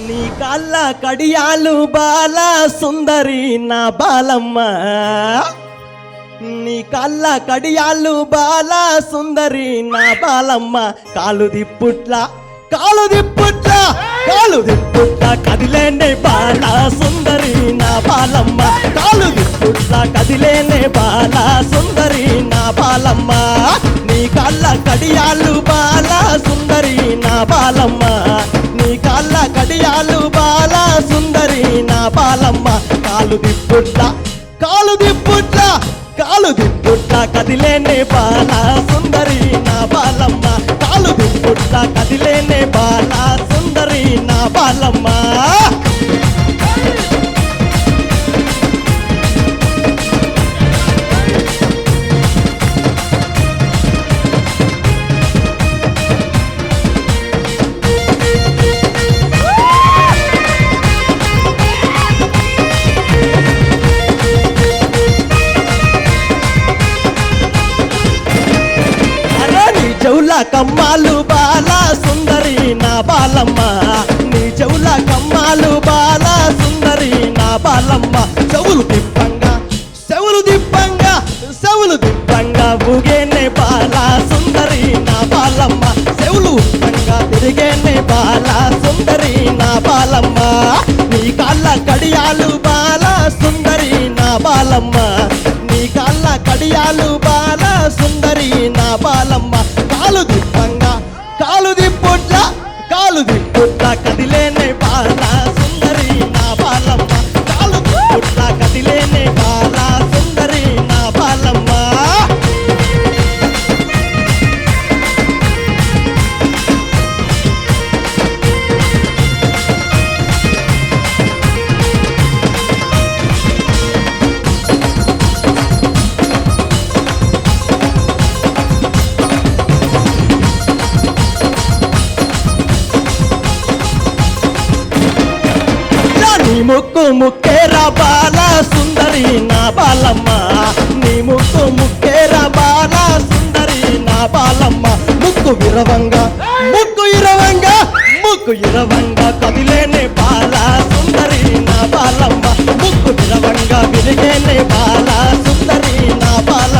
నీ కళ్ళ కడియాలు బాల సుందరి నా బాలమ్మ నీ కళ్ళ కడియాలు బాల సుందరి నా బాలమ్మ కాలు దిప్పుట్ల కాలు దిప్పుట్ల కాలు దిప్పుట్ల కదిలేనే బాల సుందరి నా బాలమ్మ కాలు దిప్పుట్ల కదిలేనే బాల సుందరి నా బాలమ్మ నీ కళ్ళ కడియాలు బాల సుందరి నా బాలమ్మ నీ కాళ్ళ కడియాలు బాల సుందరి నా బాలమ్మ కాలు దిప్పుట్ల కాలు దిప్పుట్ల కాలు దిప్పుట్ల కదిలేనే బాల సుందరి నా బాలమ్మ కాలు దిప్పుట్ల కదిలేనే బాల సుందరి నా బాలమ్మ అరే నీ చెవుల కమ్మాలు బాల సుందరి నా బాలమ్మ నీ చెవుల కమ్మాలు బాల సుందరి నా బాలమ్మ చెవులు దిప్పంగా చెవులు దిప్పంగా చెవులు దిప్పంగా ఊగేనే బాల సుందరి నా బాలమ్మ చెవులు ఉప్పంగా తిరిగేనే బాల సుందరి నా బాలమ్మ నీ కాళ్ళ కడియాలు బాల సుందరి నా బాలమ్మ నీ కాళ్ళ కడియాలు బాల సుందరి నా బాలమ్మ కాలు దిప్పంగా కాలు దిప్పుట్ల కాలు దిప్పుట్ల కదిలేనే బాల సుందరి నా బాలమ్మ కాలు దిప్పుట్ల కదిలేనే బాల సుందరి నా బాలమ్మ నీ ముక్కు ముక్కేరా బాల సుందరి నా బాలమ్మ నీ ముక్కు ముక్కేరా బాల సుందరి నా బాలమ్మ ముక్కు విరవంగా ముక్కు ఇరవంగా ముక్కు ఇరవంగా కదిలేనే బాల సుందరి నా బాలమ్మ ముక్కు విరవంగా విరిగేనే బాల సుందరి నా బాలమ్మ